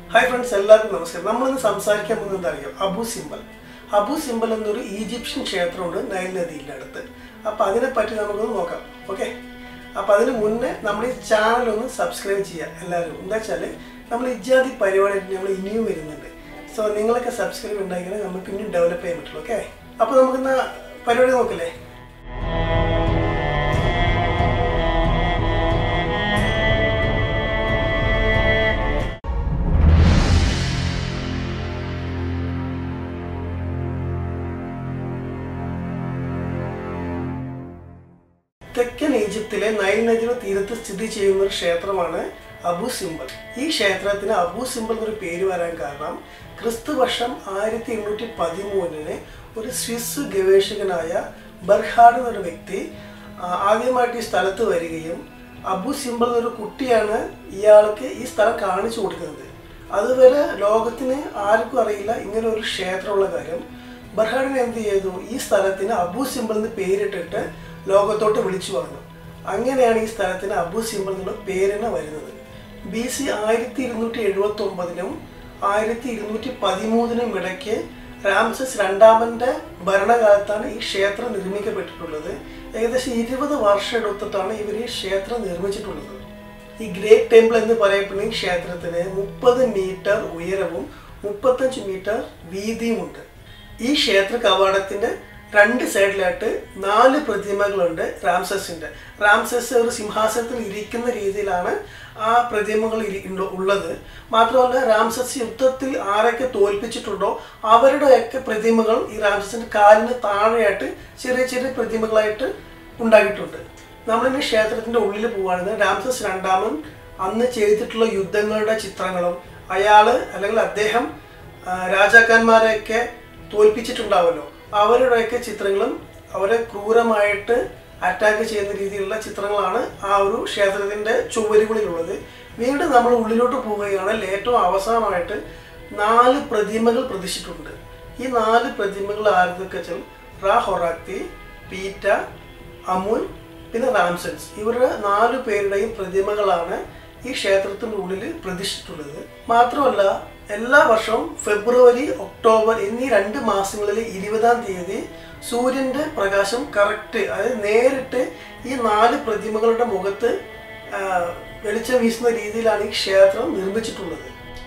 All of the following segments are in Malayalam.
ഹായ് ഫ്രണ്ട്സ് എല്ലാവർക്കും നമസ്കാരം നമ്മളിന്ന് സംസാരിക്കാൻ പോകുന്നത് എന്താ അറിയാം അബു സിംബൽ അബു സിംബൽ എന്നൊരു ഈജിപ്ഷ്യൻ ക്ഷേത്രമുണ്ട് നൈൽ നദിയുടെ അടുത്ത് അപ്പോൾ അതിനെപ്പറ്റി നമുക്കൊന്ന് നോക്കാം ഓക്കെ അപ്പോൾ അതിന് മുന്നേ നമ്മൾ ഈ ചാനൽ ഒന്ന് സബ്സ്ക്രൈബ് ചെയ്യുക എല്ലാവരും എന്താ വെച്ചാൽ നമ്മൾ ഇജാതി പരിപാടി നമ്മൾ ഇനിയും വരുന്നുണ്ട് സോ നിങ്ങളൊക്കെ സബ്സ്ക്രൈബ് ഉണ്ടാക്കിയാൽ നമുക്ക് ഇനിയും ഡെവലപ്പ് ചെയ്യാൻ പറ്റുള്ളൂ ഓക്കെ അപ്പോൾ നമുക്കിന്ന് പരിപാടി നോക്കില്ലേ തെക്കൻ ഈജിപ്തിലെ നൈൽ നദിയുടെ തീരത്ത് സ്ഥിതി ചെയ്യുന്ന ഒരു ക്ഷേത്രമാണ് അബു സിംബൽ ഈ ക്ഷേത്രത്തിന് അബു സിംബൽ എന്നൊരു പേര് വരാൻ കാരണം ക്രിസ്തു വർഷം ആയിരത്തി എണ്ണൂറ്റി പതിമൂന്നിന് ഒരു സ്വിസ് ഗവേഷകനായ ബർഹാഡ് എന്നൊരു വ്യക്തി ആ, ആദ്യമായിട്ട് ഈ സ്ഥലത്ത് വരികയും അബു സിംബൽ എന്നൊരു കുട്ടിയാണ് ഇയാൾക്ക് ഈ സ്ഥലം കാണിച്ചു കൊടുക്കുന്നത് അതുവരെ ലോകത്തിന് ആർക്കും അറിയില്ല ഇങ്ങനെ ഒരു ക്ഷേത്രമുള്ള കാര്യം ബർഹാഡിന് എന്ത് ചെയ്തു ഈ സ്ഥലത്തിന് അബു സിംബൽ എന്ന് പേരിട്ടിട്ട് ലോകത്തോട്ട് വിളിച്ചു പറഞ്ഞു അങ്ങനെയാണ് ഈ സ്ഥലത്തിന് അബു സിംബൽ എന്നുള്ള പേരിന് വരുന്നത് ബി സി ആയിരത്തി ഇരുന്നൂറ്റി എഴുപത്തി ഒമ്പതിനും ആയിരത്തി ഇരുന്നൂറ്റി പതിമൂന്നിനും ഇടയ്ക്ക് രാംസസ് രണ്ടാമന്റെ ഭരണകാലത്താണ് ഈ ക്ഷേത്രം നിർമ്മിക്കപ്പെട്ടിട്ടുള്ളത് ഏകദേശം ഇരുപത് വർഷം എടുത്തിട്ടാണ് ഇവർ ഈ ക്ഷേത്രം നിർമ്മിച്ചിട്ടുള്ളത് ഈ ഗ്രേറ്റ് ടെമ്പിൾ എന്ന് പറയപ്പെടുന്ന ഈ ക്ഷേത്രത്തിന് മുപ്പത് മീറ്റർ ഉയരവും മുപ്പത്തഞ്ച് മീറ്റർ വീതിയുമുണ്ട് ഈ ക്ഷേത്ര കവാടത്തിന്റെ രണ്ട് സൈഡിലായിട്ട് നാല് പ്രതിമകളുണ്ട് റാംസസിന്റെ റാംസസ് ഒരു സിംഹാസനത്തിൽ ഇരിക്കുന്ന രീതിയിലാണ് ആ പ്രതിമകൾ ഇരി- ഉള്ള- ഉള്ളത് മാത്രമല്ല റാംസസ് യുദ്ധത്തിൽ ആരൊക്കെ തോൽപ്പിച്ചിട്ടുണ്ടോ അവരുടെയൊക്കെ പ്രതിമകൾ ഈ റാംസസിന്റെ കാലിന് താഴെയായിട്ട് ചെറിയ ചെറിയ പ്രതിമകളായിട്ട് ഉണ്ടാക്കിയിട്ടുണ്ട് നമ്മളിനി ക്ഷേത്രത്തിന്റെ ഉള്ളിൽ പോവുകയാണെങ്കിൽ രാംസസ് രണ്ടാമൻ അന്ന് ചെയ്തിട്ടുള്ള യുദ്ധങ്ങളുടെ ചിത്രങ്ങളും അയാള് അല്ലെങ്കിൽ അദ്ദേഹം ആ, രാജാക്കന്മാരെയൊക്കെ തോൽപ്പിച്ചിട്ടുണ്ടാവുമല്ലോ അവരുടെയൊക്കെ ചിത്രങ്ങളും അവരെ ക്രൂരമായിട്ട് അറ്റാക്ക് ചെയ്യുന്ന രീതിയിലുള്ള ചിത്രങ്ങളാണ് ആ ഒരു ക്ഷേത്രത്തിന്റെ ചുവരുകളിലുള്ളത് വീണ്ടും നമ്മൾ ഉള്ളിലോട്ട് പോവുകയാണെങ്കിൽ ഏറ്റവും അവസാനമായിട്ട് നാല് പ്രതിമകൾ പ്രതിഷ്ഠിച്ചിട്ടുണ്ട് ഈ നാല് പ്രതിമകൾ ആരൊക്കെ വെച്ചാൽ റാ ഹൊറാക്തി പീറ്റ അമുൻ പിന്നെ റാംസൻസ് ഇവരുടെ നാലു പേരുടെയും പ്രതിമകളാണ് ഈ ക്ഷേത്രത്തിന്റെ ഉള്ളിൽ പ്രതിഷ്ഠിച്ചിട്ടുള്ളത് മാത്രമല്ല എല്ലാ വർഷവും ഫെബ്രുവരി ഒക്ടോബർ എന്നീ രണ്ട് മാസങ്ങളിൽ ഇരുപതാം തീയതി സൂര്യന്റെ പ്രകാശം കറക്റ്റ് അതായത് നേരിട്ട് ഈ നാല് പ്രതിമകളുടെ മുഖത്ത് ആ, വെളിച്ചം വീശുന്ന രീതിയിലാണ് ഈ ക്ഷേത്രം നിർമ്മിച്ചിട്ടുള്ളത്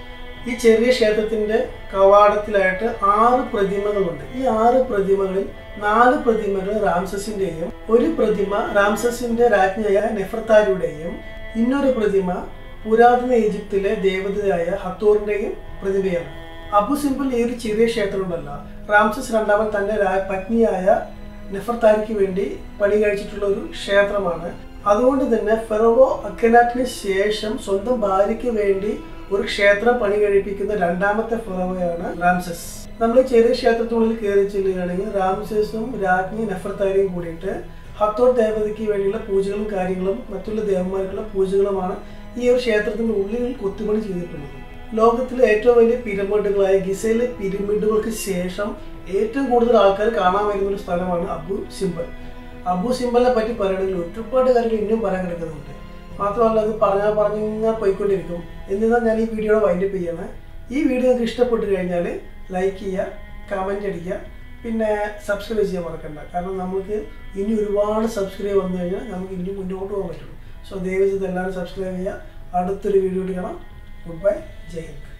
ഈ ചെറിയ ക്ഷേത്രത്തിന്റെ കവാടത്തിലായിട്ട് ആറ് പ്രതിമകളുണ്ട് ഈ ആറ് പ്രതിമകളിൽ നാല് പ്രതിമകൾ റാംസസിന്റെയും ഒരു പ്രതിമ റാംസസിന്റെ രാജ്ഞിയായ നെഫർത്താരിയുടെയും ഇന്നൊരു പ്രതിമ പുരാതന ഈജിപ്തിലെ ദേവതയായ ഹത്തോറിന്റെയും പ്രതിമയാണ് അബു സിംപിൾ ഈ ഒരു ചെറിയ ക്ഷേത്രമുണ്ടല്ല റാംസസ് രണ്ടാമൻ തന്റെ രാ- പത്നിയായ നെഫർത്താരിക്ക് വേണ്ടി പണി കഴിച്ചിട്ടുള്ള ഒരു ക്ഷേത്രമാണ് അതുകൊണ്ട് തന്നെ ഫെറോവോ അക്കനാറ്റിന് ശേഷം സ്വന്തം ഭാര്യയ്ക്ക് വേണ്ടി ഒരു ക്ഷേത്രം പണി കഴിപ്പിക്കുന്ന രണ്ടാമത്തെ ഫെറോവയാണ് റാംസസ് നമ്മൾ ഈ ചെറിയ ക്ഷേത്രത്തിനുള്ളിൽ കയറി ചെല്ലുകയാണെങ്കിൽ റാംസസും രാജ്ഞി നെഫർത്താരിയും കൂടിയിട്ട് ഹത്തോർ ദേവതയ്ക്ക് വേണ്ടിയുള്ള പൂജകളും കാര്യങ്ങളും മറ്റുള്ള ദേവന്മാർക്കുള്ള പൂജകളുമാണ് ഈ ഒരു ക്ഷേത്രത്തിന്റെ ഉള്ളിൽ കൊത്തുപണി ചെയ്തിട്ടുള്ളത് ലോകത്തിലെ ഏറ്റവും വലിയ പിരമിഡുകളായ ഗിസയിലെ പിരമിഡുകൾക്ക് ശേഷം ഏറ്റവും കൂടുതൽ ആൾക്കാർ കാണാൻ വരുന്ന ഒരു സ്ഥലമാണ് അബു സിംബൽ അബു സിംബലിനെ പറ്റി പറയുകയാണെങ്കിൽ ഒരുപാട് കാര്യങ്ങൾ ഇനിയും പറയാൻ കിടക്കുന്നുണ്ട് മാത്രമല്ല അത് പറഞ്ഞാൽ പറഞ്ഞിങ്ങനെ പോയിക്കൊണ്ടിരിക്കും എന്നിരുന്നാൽ ഞാൻ ഈ വീഡിയോയുടെ വൈൻഡപ്പ് ചെയ്യണം ഈ വീഡിയോ നിങ്ങൾക്ക് ഇഷ്ടപ്പെട്ട് കഴിഞ്ഞാൽ ലൈക്ക് ചെയ്യുക കമൻറ്റ് അടിക്കുക പിന്നെ സബ്സ്ക്രൈബ് ചെയ്യാൻ മറക്കണ്ട കാരണം നമുക്ക് ഇനി ഒരുപാട് സബ്സ്ക്രൈബ് വന്നു കഴിഞ്ഞാൽ നമുക്ക് ഇനി മുന്നോട്ട് പോകാൻ പറ്റുള്ളൂ സോ ദയവ് ചെയ്ത് എല്ലാവരും സബ്സ്ക്രൈബ് ചെയ്യുക അടുത്തൊരു വീഡിയോ കാണാം ഗുഡ് ബൈ ജയ് ഹിന്ദ്